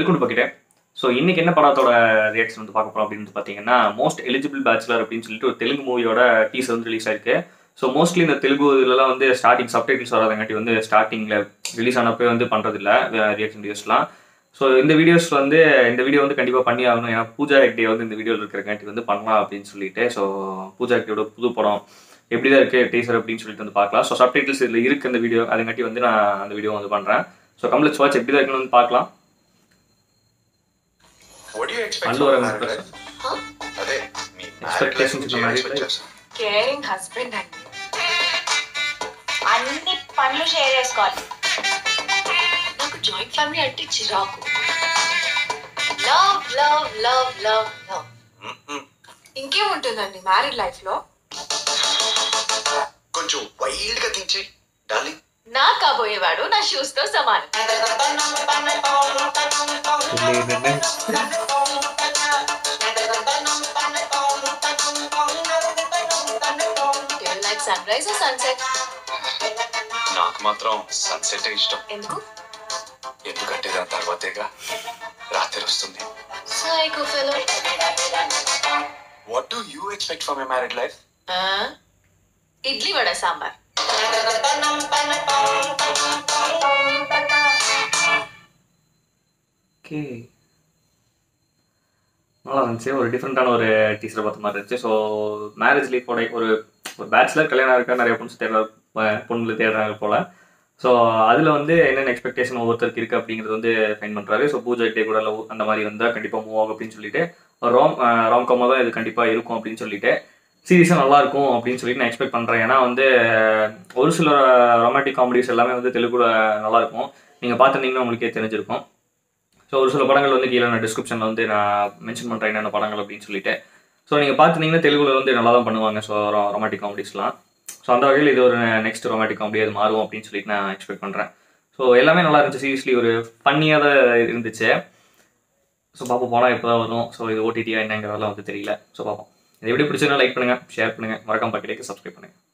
Welcome to பக்கிட்டே so இன்னைக்கு என்ன படத்தோட ரியாக்ஷன் வந்து பார்க்க போறோம் அப்படின்னு வந்து பார்த்தீங்கன்னா மோஸ்ட் எலிஜிபிள் பேச்சுலர் அப்படின்னு சொல்லிட்டு ஒரு தெலுங்கு மூவியோட டீசர் வந்து ரிலீஸ் ஆயிருக்கு ஸோ மோஸ்ட்லி இந்த தெலுங்கு இதுலலாம் வந்து ஸ்டார்டிங் சப்டைட்டில்ஸ் வராதங்காட்டி வந்து ஸ்டார்டிங்கில் ரிலீஸ் ஆனப்போ வந்து பண்ணுறதில்ல ரியாக்ஷன் வீடியோஸ்லாம் ஸோ இந்த வீடியோஸ் வந்து இந்த வீடியோ வந்து கண்டிப்பாக பண்ணி ஆகணும் ஏன்னா பூஜா ஹெக்டே வந்து இந்த வீடியோவில் இருக்கிறங்காட்டி வந்து பண்ணலாம் அப்படின்னு சொல்லிட்டு ஸோ பூஜா ஹெக்டேயோட புது படம் எப்படி தான் இருக்குது டீசர் அப்படின்னு சொல்லிட்டு வந்து பார்க்கலாம் ஸோ சப்டைட்டில்ஸ் இதில் இருக்கு இந்த வீடியோ அதுங்காட்டி வந்து நான் அந்த வீடியோ வந்து பண்ணுறேன் ஸோ கம்ப்ளீட் வாட்ச் எப்படி தான் இருக்குன்னு வந்து பார்க்கலாம் What do you expect Allu from Arvind married Prasad. life? అదే మీ Expectations in a married life. Caring husband అండి అన్ని పనులు షేర్ చేసుకోవాలి నాకు జాయింట్ ఫ్యామిలీ అంటే చిరాకు love love love love love ఇంకేముంటుందండి మ్యారీడ్ లైఫ్ లో కొంచెం వైల్డ్ గా థింక్ చేయి డార్లింగ్ నా కాబోయేవాడు నా షూస్ తో సమానం లైక్ సన్ రైజ్ సన్సెట్ నాకు మాత్రం సన్సెట్ ఇష్టం ఎందుకు ఎందుకంటే దాని తర్వాతేగా రాత్రి వస్తుంది psycho fellow what do you expect from a married life idli vada sambar okay நல்லா இருந்துச்சு ஒரு டிஃப்ரெண்ட்டான ஒரு டீச்சரை பார்த்த மாதிரி இருந்துச்சு ஸோ மேரேஜ் லைஃபோட ஒரு ஒரு பேச்சுலர் கல்யாணம் இருக்கா நிறைய பொண்ணு தேடுற பொண்ணுல தேடுறாங்க போல் ஸோ அதில் வந்து என்னென்ன எக்ஸ்பெக்டேஷன் ஒவ்வொருத்தருக்கு இருக்குது அப்படிங்கிறது வந்து ஃபைன் பண்ணுறாரு ஸோ பூஜா டே கூட love அந்த மாதிரி வந்தால் கண்டிப்பாக மூவ் ஆகும் அப்படின்னு சொல்லிட்டு ராம் ராம்காமாக தான் இது கண்டிப்பாக இருக்கும் அப்படின்னு சொல்லிட்டு சீரியஸாக நல்லா இருக்கும் அப்படின்னு சொல்லிட்டு நான் எக்ஸ்பெக்ட் பண்ணுறேன் ஏன்னா வந்து ஒரு சில ரொமான்டிக் காமெடிஸ் எல்லாமே வந்து தெலுங்குல நல்லா இருக்கும் நீங்கள் பார்த்துருந்தீங்கன்னா உங்களுக்கே தெரிஞ்சிருக்கும் ஸோ ஒரு சில படங்கள் வந்து கீழே நான் டிஸ்கிரிப்ஷனில் வந்து நான் மென்ஷன் பண்ணுறேன் என்னென்ன படங்கள் அப்படின்னு சொல்லிட்டு ஸோ நீங்கள் பார்த்துருந்தீங்கன்னா தெலுங்குல வந்து நல்லா தான் பண்ணுவாங்க ஸோ ரொமாட்டிக் காமெடிஸ்லாம் ஸோ அந்த வகையில் இது ஒரு நெக்ஸ்ட் ரொமாட்டிக் காமெடி அது மாறும் அப்படின்னு சொல்லிட்டு நான் எக்ஸ்பெக்ட் பண்ணுறேன் ஸோ எல்லாமே நல்லா இருந்துச்சு சீரியஸ்லி ஒரு ஃபன்னியாக தான் இருந்துச்சு ஸோ பார்ப்போம் போனால் இப்போ தான் வரும் ஸோ இது ஓடிடியா என்னங்கிறதெல்லாம் வந்து தெரியல ஸோ பார்ப்போம் இது எப்படி பிடிச்சதுன்னா லைக் பண்ணுங்கள் ஷேர் பண்ணுங்கள் மறக்காம பக்கத்துக்கு சப்ஸ்கிரைப் பண்ணுங்கள்